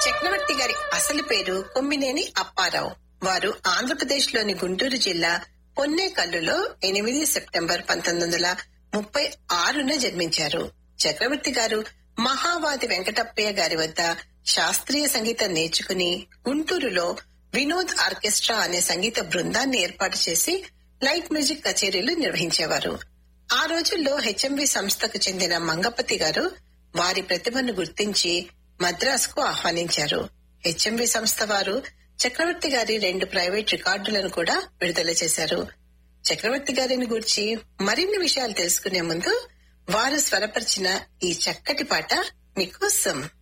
చక్రవర్తి గారి అసలు పేరు కొమ్మినేని అప్పారావు వారు ఆంధ్రప్రదేశ్ లోని గుంటూరు జిల్లా పొన్నేకల్లులో ఎనిమిది సెప్టెంబర్ పంతొమ్మిది వందల ముప్పై ఆరున జన్మించారు చక్రవర్తి గారు మహావాది వెంకటప్పయ్య గారి వద్ద శాస్త్రీయ సంగీతం నేర్చుకుని గుంటూరులో వినోద్ ఆర్కెస్ట్రా అనే సంగీత బృందాన్ని ఏర్పాటు చేసి లైట్ మ్యూజిక్ కచేరీలు నిర్వహించేవారు ఆ రోజుల్లో హెచ్ఎంవి సంస్థకు చెందిన మంగపతి గారు వారి ప్రతిభను గుర్తించి మద్రాసుకు ఆహ్వానించారు హెచ్ఎంవి సంస్థ వారు చక్రవర్తి గారి రెండు ప్రైవేట్ రికార్డులను కూడా విడుదల చేశారు చక్రవర్తి గారిని గురించి మరిన్ని విషయాలు తెలుసుకునే ముందు వారు స్వరపరిచిన ఈ చక్కటి పాట మీకోసం